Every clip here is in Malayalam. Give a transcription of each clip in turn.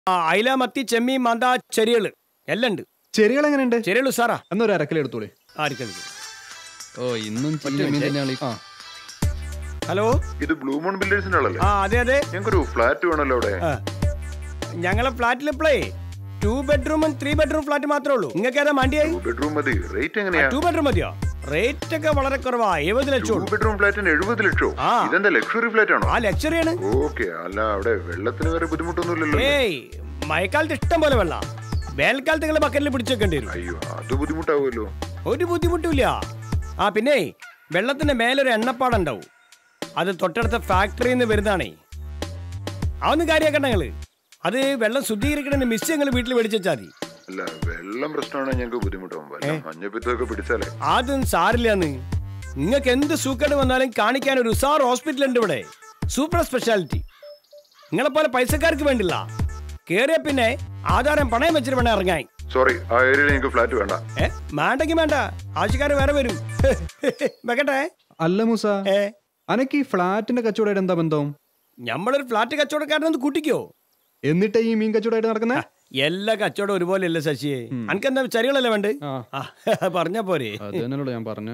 ആ അയില മത്തി ചെമ്മീൻ മന്ത ചെറിയള് എല്ലാം ഉണ്ട് ചെറികൾ എങ്ങനെയുണ്ട് ചെറിയള് സാറാ എന്നൊരു അരക്കില എടുത്തോളി ആർക്കത് ഓ ഇന്നും ചിങ്ങമീൻ തന്നെയാണ് ഈ- ആ ഹലോ ഇത് ബ്ലൂ മൂൺ ബിൽഡേഴ്സിന്റെ ആളല്ലേ ആ അതെ അതെ ഞങ്ങൾക്കൊരു ഫ്ലാറ്റ് വേണമല്ലോ അവിടെ ആ. ഞങ്ങളെ ഫ്ലാറ്റിൽ ഇപ്പളേ ടു ബെഡ്റൂമും ത്രീ ബെഡ്റൂം ഫ്ലാറ്റ് മാത്രമേ ഉള്ളൂ നിങ്ങൾക്ക് ഏതാ മണ്ടിയായി ബെഡ്റൂം മതി റേറ്റ് എങ്ങനെയാ ടു ബെഡ്റൂം മതിയോ റേറ്റ് ഒക്കെ വളരെ കുറവാ എഴുപത് ലക്ഷം ടൂ ഉള്ളൂ ബെഡ്റൂം ഫ്ലാറ്റിന് എഴുപത് ലക്ഷം ആ. ഇതെന്താ ലക്ഷറി ഫ്ലാറ്റ് ആണോ ആ ലക്ഷറിയാണ് ഓക്കെ അല്ല അവിടെ വെള്ളത്തിന് വേറെ ബുദ്ധിമുട്ടൊന്നുമില്ലല്ലോ ഏയ് മഴക്കാലത്ത് ഇഷ്ടം പോലെ വെള്ള വേനൽക്കാലത്ത് നിങ്ങൾ ബക്കറ്റിൽ പിടിച്ചു വെക്കേണ്ടി വരും അയ്യോ അത് ബുദ്ധിമുട്ടാവുമല്ലോ ഒരു ബുദ്ധിമുട്ടുമില്ല ആ പിന്നെ വെള്ളത്തിന്റെ മേലൊരു എണ്ണപ്പാടുണ്ടാവും അത് തൊട്ടടുത്ത ഫാക്ടറിയിൽ നിന്ന് വരുന്നതാണേ അതൊന്നും കാര്യമാക്കണ്ട ഞങ്ങള് അത് വെള്ളം ശുദ്ധീകരിക്കണ മിസ് ഞങ്ങൾ വീട്ടിൽ മേടിച്ച് വെച്ചാൽ മതി അല്ല വെള്ളം പ്രശ്നമാണെങ്കിൽ ഞങ്ങൾക്ക് ബുദ്ധിമുട്ടാവും വല്ല മഞ്ഞപ്പിത്തമൊക്കെ പിടിച്ചാലേ അതൊന്നും സാരില്ലാന്ന് നിങ്ങൾക്ക് എന്ത് സൂക്കേട് വന്നാലും കാണിക്കാൻ ഒരു ഉസാർ ഹോസ്പിറ്റൽ ഉണ്ട് ഇവിടെ സൂപ്പർ സ്പെഷ്യാലിറ്റി നിങ്ങളെ പോലെ പൈസക്കാർക്ക് വേണ്ടില്ല കേറിയ പിന്നെ ആധാരം പണയം വെച്ചിട്ട് വേണം ഇറങ്ങാൻ സോറി ആ ഏരിയയിൽ ഞങ്ങൾക്ക് ഫ്ലാറ്റ് വേണ്ട ഏ വേണ്ടെങ്കിൽ വേണ്ട ആവശ്യക്കാർ വേറെ വരും വെക്കട്ടെ അല്ല മൂസ ഏ അനക്ക് ഈ ഫ്ലാറ്റിന്റെ കച്ചവടമായിട്ട് എന്താ ബന്ധം നമ്മളൊരു ഫ്ലാറ്റ് കച്ചവടക്കാരനൊന്ന് കൂട്ടിക്കോ എന്നിട്ട് ഈ മീൻ കച്ചവടമായിട്ട് നടക്കുന്നേ എല്ലാ കച്ചവടം ഒരുപോലെ അല്ലേ ശശിയെ അനക്കെന്താ ചരികളല്ലേ വേണ്ട ആ പറഞ്ഞ പോരെ അത് തന്നെയല്ലോ ഞാൻ പറഞ്ഞു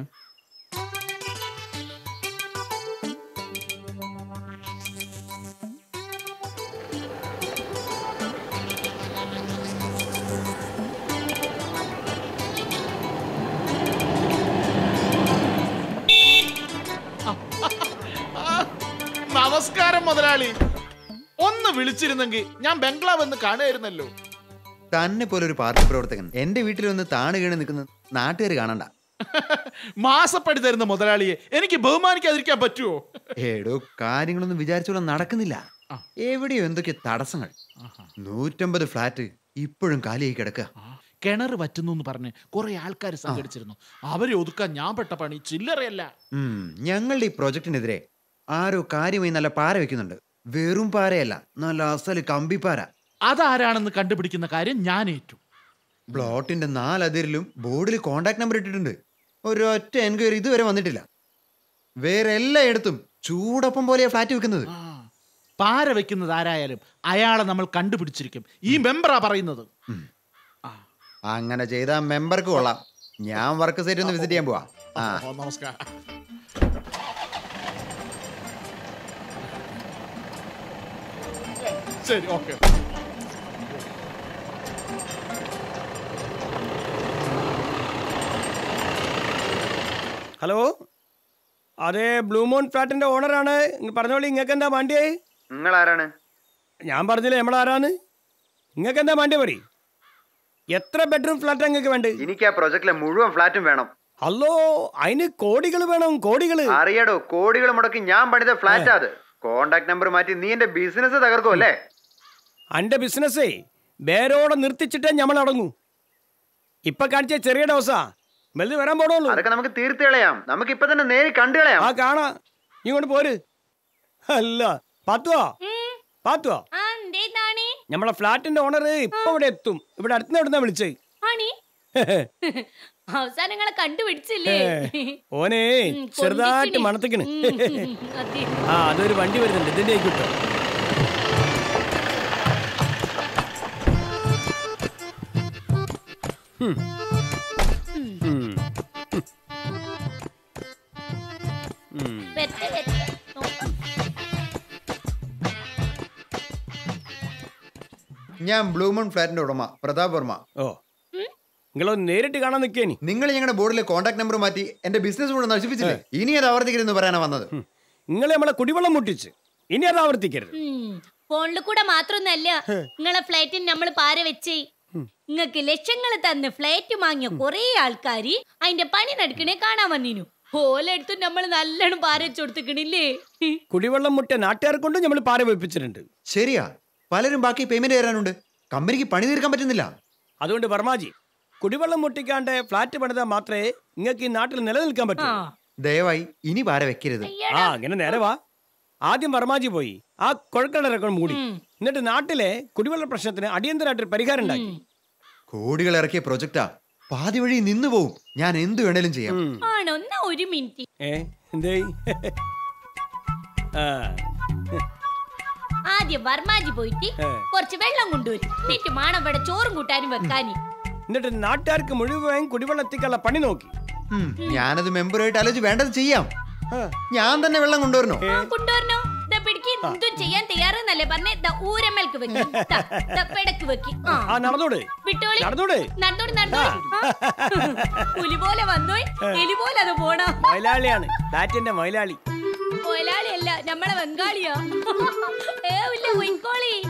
നമസ്കാരം മുതലാളി ഒന്ന് വിളിച്ചിരുന്നെങ്കിൽ ഞാൻ ബംഗ്ലാവ് എന്ന് കാണുമായിരുന്നല്ലോ തന്നെ പോലെ ഒരു പാർട്ടി പ്രവർത്തകൻ എന്റെ വീട്ടിൽ വന്ന് താണു കീണ് നിൽക്കുന്ന നാട്ടുകാർ കാണണ്ട മാസപ്പടി തരുന്ന മുതലാളിയെ എനിക്ക് ബഹുമാനിക്കാതിരിക്കാൻ പറ്റുമോ ഏടോ കാര്യങ്ങളൊന്നും വിചാരിച്ചോളം നടക്കുന്നില്ല എവിടെയോ എന്തൊക്കെ തടസ്സങ്ങൾ നൂറ്റമ്പത് ഫ്ലാറ്റ് ഇപ്പോഴും കാലിയായി കിടക്കുക കിണർ വറ്റുന്നു എന്ന് പറഞ്ഞ് കുറെ ആൾക്കാർ സംഘടിച്ചിരുന്നു അവരെ ഒതുക്കാൻ ഞാൻ പെട്ട പണി ചില്ലറയല്ല ഉം, ഞങ്ങളുടെ ഈ പ്രൊജക്ടിനെതിരെ ആരോ കാര്യമായി നല്ല പാര വെക്കുന്നുണ്ട് വെറും പാരയല്ല നല്ല അസല് കമ്പിപ്പാര അതാരാണെന്ന് കണ്ടുപിടിക്കുന്ന കാര്യം ഞാൻ ഏറ്റു പ്ലോട്ടിന്റെ നാലതിരിലും ബോർഡിൽ കോണ്ടാക്ട് നമ്പർ ഇട്ടിട്ടുണ്ട് ഒരൊറ്റ എൻക്വയറി ഇതുവരെ വന്നിട്ടില്ല വേറെ എല്ലായിടത്തും ചൂടൊപ്പം പോലെയാ ഫ്ലാറ്റ് വെക്കുന്നത് ആ, പാര വെക്കുന്നത് ആരായാലും അയാളെ നമ്മൾ കണ്ടുപിടിച്ചിരിക്കും ഈ മെമ്പറാ പറയുന്നത് അങ്ങനെ ചെയ്ത മെമ്പർക്ക് കൊള്ളാം ഞാൻ വർക്ക് സൈറ്റ് ഒന്ന് വിസിറ്റ് ചെയ്യാൻ പോവാ ആ ഓ, നമസ്കാരം ശരി ഓക്കെ ഹലോ അതെ ബ്ലൂ മൂൺ ഫ്ലാറ്റിന്റെ ഓണറാണ് പറഞ്ഞോളി നിങ്ങൾക്ക് എന്താ വണ്ടിയായി നിങ്ങൾ ആരാണ് ഞാൻ പറഞ്ഞില്ലേ നമ്മളാരാന്ന് നിങ്ങൾക്ക് എന്താ വണ്ടി പറയും എത്ര ബെഡ്റൂം ഫ്ലാറ്റ് നിങ്ങൾക്ക് വേണ്ടത് എനിക്ക് ആ പ്രൊജക്റ്റിലെ മുഴുവൻ ഫ്ലാറ്റും വേണം അല്ലോ അതിന് കോടികൾ വേണം കോടികൾ അറിയാടോ കോടികൾ മുടക്കി ഞാൻ പണിത ഫ്ലാറ്റ് അത് കോണ്ടാക്ട് നമ്പർ മാറ്റി നീ എന്റെ ബിസിനസ് തകർക്കും അല്ലേ അന്റെ ബിസിനസ്സേ വേരോടെ നിർത്തിച്ചിട്ടേ നമ്മൾ അടങ്ങൂ ഇപ്പൊ കാണിച്ച ചെറിയ ഡോസാ വലുത് വരാൻ പോണുള്ളൂ അതൊക്കെ നമുക്ക് തീർത്ത് കളയാം നമുക്ക് ഇപ്പൊ തന്നെ നേരി കണ്ടു കളയാം ആ കാണാ നീ ഇങ്ങോട്ട് പോര് അല്ല പാത്തുവാ പാത്തുവാ ആ എന്തേതാണ് നമ്മളെ ഫ്ലാറ്റിന്റെ ഓണർ ഇപ്പൊ ഇവിടെ എത്തും ഇവിടെ അടുത്തുനിന്ന് എവിടുന്നാ വിളിച്ചേ ആണി അവസാനങ്ങളെ കണ്ടുപിടിച്ചില്ലേ ഓനെ ഉം, ചെറുതായിട്ട് കൊണ്ടിക്കിണി. മണത്തിക്കണ് ഉം, അതെ. ആ അതൊരു വണ്ടി വരുന്നുണ്ട് ഇതിന്റെ ആയിക്കോട്ടെ ഉം. ഉം. ഉം. വെറ്റ്, വെറ്റ്. നോക്കാം. ഞാൻ ബ്ലൂമൺ ഫ്ലാറ്റിന്റെ ഉടമ പ്രതാപ് വർമ്മ ഓ നിങ്ങളൊന്ന് നേരിട്ട് കാണാൻ നിൽക്കേനി നിങ്ങൾ ഞങ്ങളുടെ ബോർഡിലെ കോണ്ടാക്ട് നമ്പർ മാറ്റി എന്റെ ബിസിനസ് കൂടെ നശിപ്പിച്ചില്ലേ ഇനി അത് ആവർത്തിക്കരുതെന്ന് പറയാനാ വന്നത് നിങ്ങൾ നമ്മളെ കുടിവെള്ളം മുട്ടിച്ച് ഇനി അത് ആവർത്തിക്കരുത് ഉം, ഫോണിൽ കൂടെ മാത്രമൊന്നല്ല നിങ്ങളെ ഫ്ലൈറ്റിൽ നമ്മൾ പാര വെച്ചേ നിങ്ങക്ക് ലക്ഷങ്ങൾ തന്ന് ഫ്ലൈറ്റ് വാങ്ങിയ കൊറേ ആൾക്കാര് അതിന്റെ പണി നടക്കണേ കാണാൻ വന്നിനു ഓലെടുത്ത് നമ്മൾ നല്ലോണം പാര വെച്ച് കൊടുത്തിക്കണില്ലേ കുടിവെള്ളം മുട്ടിയ നാട്ടുകാരെ കൊണ്ട് നമ്മൾ പാര വെപ്പിച്ചിട്ടുണ്ട് ശരിയാ പലരും ബാക്കി പേയ്മെന്റ് തരാനുണ്ട് കമ്പനിക്ക് പണി തീർക്കാൻ പറ്റുന്നില്ല അതുകൊണ്ട് വർമാജി കുടിവെള്ളം മുട്ടിക്കാണ്ട് ഫ്ലാറ്റ് പണിതാൽ മാത്രമേ നിങ്ങൾക്ക് ഈ നാട്ടിൽ നിലനിൽക്കാൻ പറ്റൂ ആ ദയവായി ഇനി പാര വെക്കരുത് ആ അങ്ങനെ നേരെ വാ ആദ്യം വർമാജി പോയി ആ കുഴൽക്കിണറൊക്കെ മൂടി എന്നിട്ട് നാട്ടിലെ കുടിവെള്ള പ്രശ്നത്തിന് അടിയന്തരമായിട്ടൊരു പരിഹാരം ഉണ്ടാക്കി കോടികൾ ഇറക്കിയ പ്രൊജക്റ്റാ പാതി വഴി നിന്നു പോവും ഞാൻ എന്ത് വേണേലും ചെയ്യാം ഉം. ആണോ എന്നാ ഒരു മിനിറ്റ് ഏ എന്തേ ആ ആദ്യം വർമാജി പോയിട്ട് ഏ. കുറച്ച് വെള്ളം കൊണ്ടുവരും എന്നിട്ട് മാണം ഇവിടെ ചോറും കൂട്ടാനും വെക്കാന് എന്നിട്ട് നാട്ടുകാർക്ക് മുഴുവൻ കുടിവെള്ളത്തിക്കുള്ള പണി നോക്കി ഉം, ഞാനത് മെമ്പറുമായിട്ട് ആലോചിച്ച് വേണ്ടത് ചെയ്യാം ഞാൻ തന്നെ വെള്ളം കൊണ്ടുവരണോ ആ, കൊണ്ടുവരണോ ദാ പിടിക്ക് ഇതും ചെയ്യാൻ തയ്യാറെന്നല്ലേ പറഞ്ഞേ ദാ ഊരമ്മൽക്ക് വെക്കി ദാ, ദാ പെടക്ക് വെക്കി ആ ആ നടന്നോട് വിട്ടോളി നടന്നോട് നടന്നോട് നടന്നോട് പുലി പോലെ വന്നോയ് എലി പോലെ അത് പോണോ മൊയലാളിയാണ് ഫ്ലാറ്റിന്റെ മൊയലാളി മുതലാളിയല്ല നമ്മളെ ബംഗാളിയാ ഏ ഇല്ല പൊയ്ക്കോളി